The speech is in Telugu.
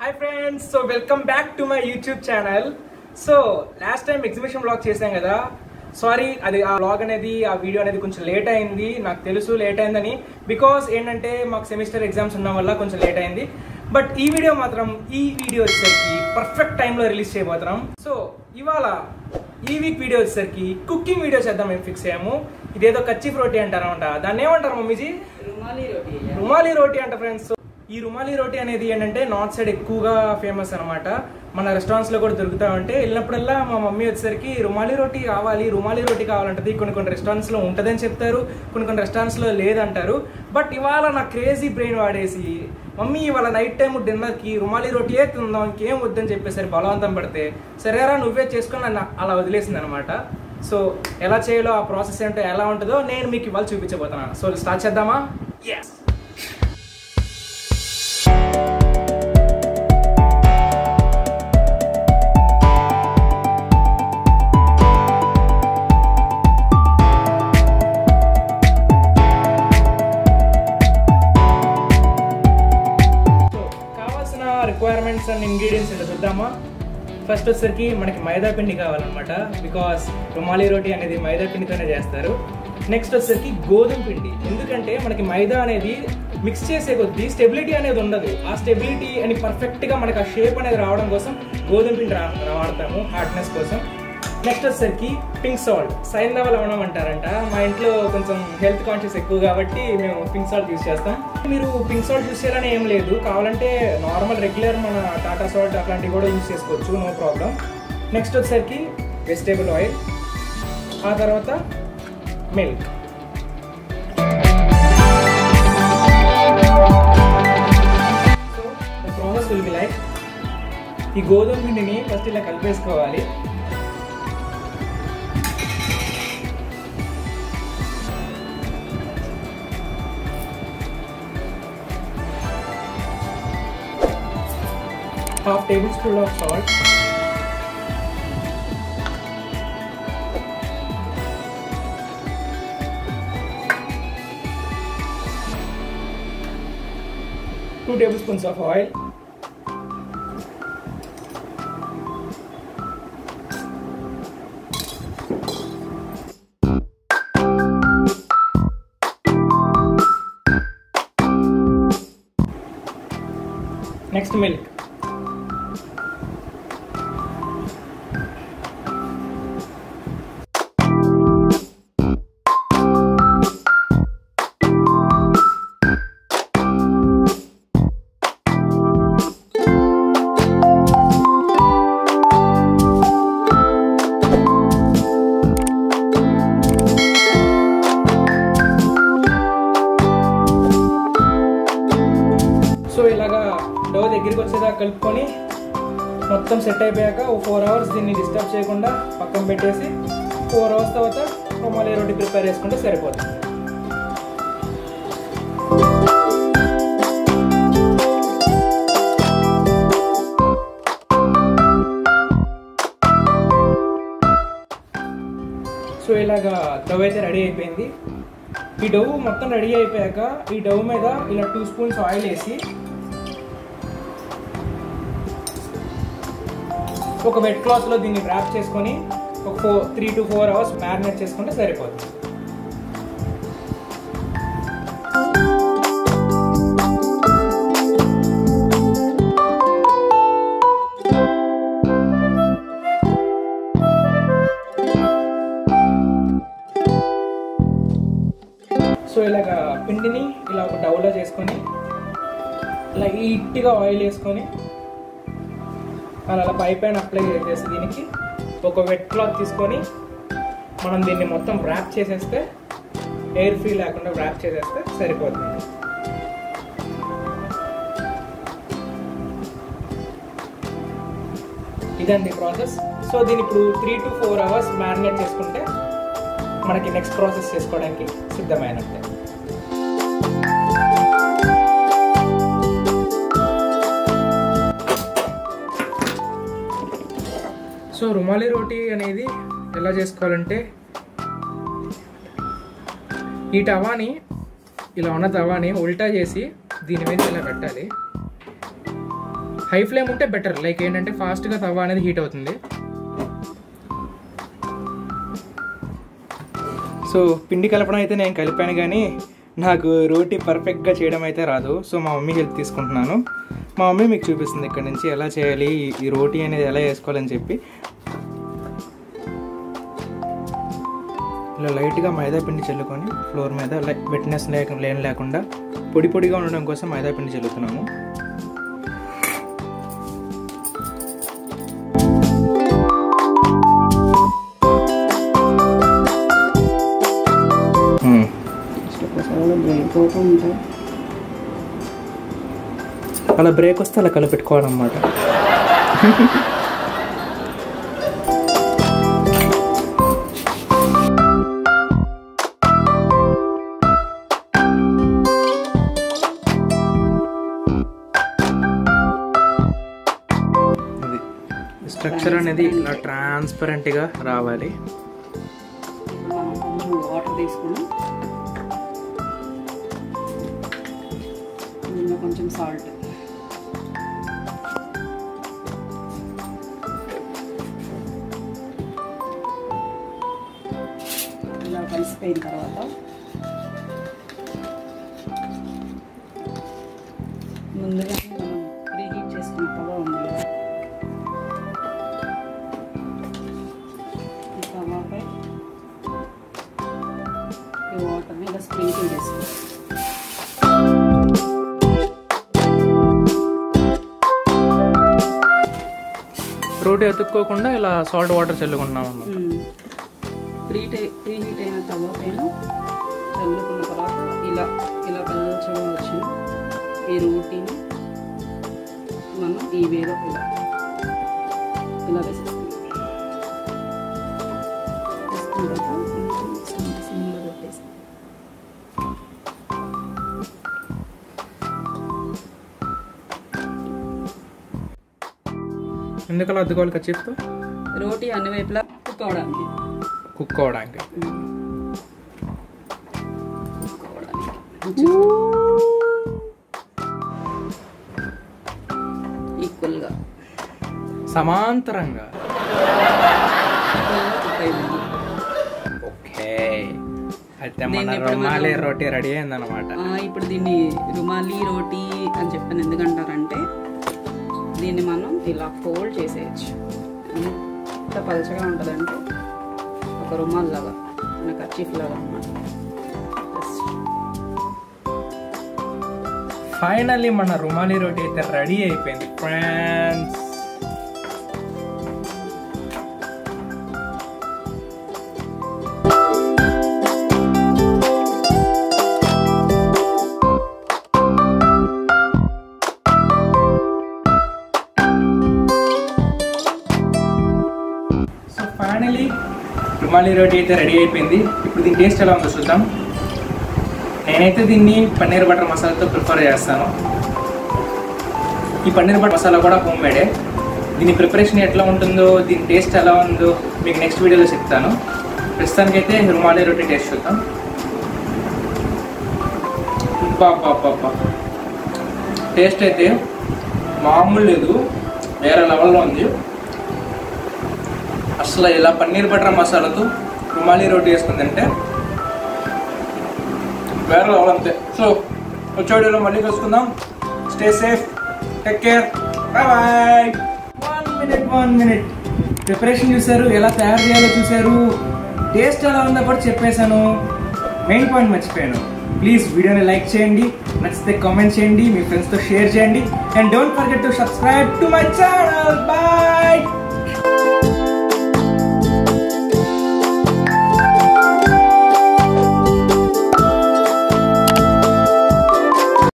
Hi friends so welcome back to my YouTube channel so last time exhibition blog చేశాం కదా సారీ అది ఆ బ్లాగ్ అనేది ఆ వీడియో అనేది కొంచెం లేట్ అయింది నాకు తెలుసు లేట్ అయిందని బికాస్ ఏంటంటే మాకు సెమిస్టర్ ఎగ్జామ్స్ ఉన్న వల్ల కొంచెం లేట్ అయింది బట్ ఈ వీడియో మాత్రం ఈ వీడియో వచ్చేసరికి పర్ఫెక్ట్ టైంలో రిలీజ్ చేయబోతున్నాం సో ఇవాళ ఈ వీక్ వీడియో వచ్చేసరికి కుకింగ్ వీడియో చేద్దాం మేము ఫిక్స్ అయ్యాము ఇదేదో కచ్చిఫ్ రోటీ అంటారన్నమాట దాన్ని ఏమంటారు మమ్మీజీ रुमाली रोटी है రుమాలి రోటీ అంట ఫ్రెండ్స్ ఈ రుమాలి రోటీ అనేది ఏంటంటే నార్త్ సైడ్ ఎక్కువగా ఫేమస్ అనమాట మన రెస్టారెంట్స్ లో కూడా దొరుకుతా ఉంటే వెళ్ళినప్పుడల్లా మా మమ్మీ వచ్చేసరికి రుమాలి రోటీ కావాలి రుమాలి రోటీ కావాలంటది కొన్ని కొన్ని రెస్టారెంట్స్ లో ఉంటదని చెప్తారు కొన్ని కొన్ని రెస్టారెంట్స్ లో లేదంటారు బట్ ఇవాళ నా క్రేజీ బ్రెయిన్ వాడేసి మమ్మీ ఇవాళ నైట్ టైం డిన్నర్ కి రుమాలి రోటీయే తిందాం ఇంకేం వద్దని చెప్పేసరి బలవంతం పడితే సరేరా నువ్వే చేసుకొని నన్ను అలా వదిలేసింది అనమాట సో ఎలా చేయాలో ఆ ప్రాసెస్ ఏంటో ఎలా ఉంటుందో నేను మీకు ఇవాళ చూపించబోతున్నాను సో స్టార్ట్ చేద్దామా ఎస్ సో కావాల్సిన రిక్వైర్మెంట్స్ అండ్ ఇంగ్రీడియంట్స్ ఏంటో చూద్దామా ఫస్ట్ వచ్చేసరికి మనకి మైదా పిండి కావాలన్నమాట బికాస్ రుమాలి రోటీ అనేది మైదా పిండితోనే చేస్తారు నెక్స్ట్ వచ్చేసరికి గోధుమ పిండి ఎందుకంటే మనకి మైదా అనేది మిక్స్ చేసే కొద్దీ స్టెబిలిటీ అనేది ఉండదు ఆ స్టెబిలిటీ అని పర్ఫెక్ట్గా మనకి ఆ షేప్ అనేది రావడం కోసం గోధుమ పిండి రా- వాడతాము హార్డ్నెస్ కోసం నెక్స్ట్ వచ్చేసరికి పింక్ సాల్ట్ సైంధవ లవణం అంటారంట మా ఇంట్లో కొంచెం హెల్త్ కాన్షియస్ ఎక్కువ కాబట్టి మేము పింక్ సాల్ట్ యూస్ చేస్తాం మీరు పింక్ సాల్ట్ యూస్ చేయాలని ఏం లేదు కావాలంటే నార్మల్ రెగ్యులర్ మన టాటా సాల్ట్ అట్లాంటివి కూడా యూస్ చేసుకోవచ్చు నో ప్రాబ్లం నెక్స్ట్ వచ్చేసరికి వెజిటేబుల్ ఆయిల్ ఆ తర్వాత milk so the process will be like ఈ గోధుమ పిండిని ఫస్ట్ ఇలా కలిపేసుకోవాలి half tablespoon of salt two tablespoons of oil next milk so ఇలాగా డో దగ్గరికి వచ్చేదాకా కలుపుకొని మొత్తం సెట్ అయిపోయాక ఓ ఫోర్ అవర్స్ దీన్ని డిస్టర్బ్ చేయకుండా పక్కన పెట్టేసి ఫోర్ అవర్స్ తర్వాత రుమాలి రోటీ ప్రిపేర్ చేసుకుంటే సరిపోతుంది సో ఇలాగా డవ్ అయితే రెడీ అయిపోయింది ఈ డవ్ మొత్తం రెడీ అయిపోయాక ఈ డవ్ మీద ఇలా టూ స్పూన్స్ ఆయిల్ వేసి ఒక వెట్ క్లాత్లో దీన్ని ర్యాప్ చేసుకొని ఒక four three to four hours marinate చేసుకుంటే సరిపోతుంది సో ఇలాగ పిండిని ఇలా ఒక డౌలో చేసుకొని లైట్గా ఆయిల్ వేసుకొని అలా అలా పై పైన అప్లై చేసేసి దీనికి ఒక వెట్ క్లాత్ తీసుకొని మనం దీన్ని మొత్తం ర్యాప్ చేసేస్తే ఎయిర్ ఫ్రీ లేకుండా ర్యాప్ చేసేస్తే సరిపోతుంది ఇదండి ప్రాసెస్ సో దీన్ని ఇప్పుడు three to four hours marinate చేసుకుంటే మనకి నెక్స్ట్ ప్రాసెస్ చేసుకోవడానికి సిద్ధమైనట్టే సో రుమాలి రోటీ అనేది ఎలా చేసుకోవాలంటే ఈ టవాని ఇలా ఉన్న తవాని ఉల్టా చేసి దీని మీద ఇలా పెట్టాలి హై ఫ్లేమ్ ఉంటే బెటర్ లైక్ ఏంటంటే ఫాస్ట్గా తవ్వ అనేది హీట్ అవుతుంది సో పిండి కలపడం అయితే నేను కలిపాను కానీ నాకు రోటీ పర్ఫెక్ట్గా చేయడం అయితే రాదు సో మా మమ్మీ హెల్ప్ తీసుకుంటున్నాను మా మమ్మీ మీకు చూపిస్తుంది ఇక్కడ నుంచి ఎలా చేయాలి ఈ రోటీ అనేది ఎలా వేసుకోవాలని చెప్పి ఇలా లైట్గా మైదా పిండి చల్లుకొని ఫ్లోర్ మీద వెట్నెస్ లేక లేని లేకుండా పొడి పొడిగా ఉండడం కోసం మైదా పిండి చల్లుతున్నాము మ్మ్. ఒకసారి బ్రేక్ అవుతూ ఉంటాయి అలా బ్రేక్ వస్తే అలా కలిపెట్టుకోవాలన్నమాట ఇది స్ట్రక్చర్ అనేది ఇలా ట్రాన్స్పరెంట్గా రావాలి మనం కొంచెం వాటర్ తీసుకుని ఇందులో కొంచెం సాల్ట్ ఇలా కలిసిపోయిన తర్వాత ముందుగానే మనం ప్రీహీట్ చేసుకున్న తవ ఉంది కదా ఈ తవాపై ఈ వాటర్ని ఇలా స్ప్రింకిల్ చేసుకోవాలి రోటీ అతుక్కోకుండా ఇలా సాల్ట్ వాటర్ చల్లుకుంటున్నాం అన్నమాట ప్రీ ప్రీ హీట్ అయిన తవ పైన చల్లుకున్న తర్వాత ఇలా ఇలా కలచడం వచ్చిన ఈ రోటీని మనం ఈ వేలో ఇలా ఇలా వేసేస్తాం వేసుకున్న తర్వాత కొంచెం సిమ్- సిమ్లో పెట్టేసి ఎందుకు అలా అద్దుకోవాలి కచ్చిప్తో రోటీ అన్ని వైపులా కుక్ అవడానికి కుక్ అవడానికి కుక్ అవడానికి ఈక్వల్గా సమాంతరంగా ఈక్వల్గా కుక్ అయింది ఓకే అయితే మన దీన్ని ఇప్పుడు రుమాలి మనం- రోటీ రెడీ అయిందనమాట ఆ, ఇప్పుడు దీన్ని రుమాలి రోటీ అని చెప్పాను ఎందుకంటారంటే దీన్ని మనం ఇలా ఫోల్డ్ చేసేయచ్చు ఎంత పలచగా ఉంటుందంటే ఒక రుమాల్ లాగా మన కర్చీఫ్ లాగా అన్నమాట ఫైనల్లీ మన రుమాలి రోటీ అయితే రెడీ అయిపోయింది ఫ్రెండ్స్ సో ఫైనలీ రుమాలి రోటీ అయితే రెడీ అయిపోయింది ఇప్పుడు దీని టేస్ట్ ఎలా ఉందో చూద్దాం నేనైతే దీన్ని పన్నీర్ బటర్ మసాలాతో ప్రిఫర్ చేస్తాను ఈ పన్నీర్ బటర్ మసాలా కూడా హోమ్ మేడే దీని ప్రిపరేషన్ ఎట్లా ఉంటుందో దీని టేస్ట్ ఎలా ఉందో మీకు నెక్స్ట్ వీడియోలో చెప్తాను ప్రస్తుతానికైతే రుమాలి రొట్టి టేస్ట్ చూద్దాం బాబా టేస్ట్ అయితే మామూలు లేదు వేరే లెవెల్లో ఉంది అసలు ఇలా పన్నీర్ బటర్ మసాలాతో రుమాలి రోటీ వేసుకుందంటే వేరే లెవెల్ అంతే సో వచ్చే వీడియోలో మళ్ళీ కలుసుకుందాం stay safe take care bye bye one minute one minute preparation చూసారు ఎలా తయారు చేయాలో చూసారు టేస్ట్ ఎలా ఉందో కూడా చెప్పేశాను మెయిన్ పాయింట్ మర్చిపోయాను ప్లీజ్ వీడియోని లైక్ చేయండి నచ్చితే కామెంట్ చేయండి మీ ఫ్రెండ్స్తో షేర్ చేయండి and don't forget to subscribe to my channel bye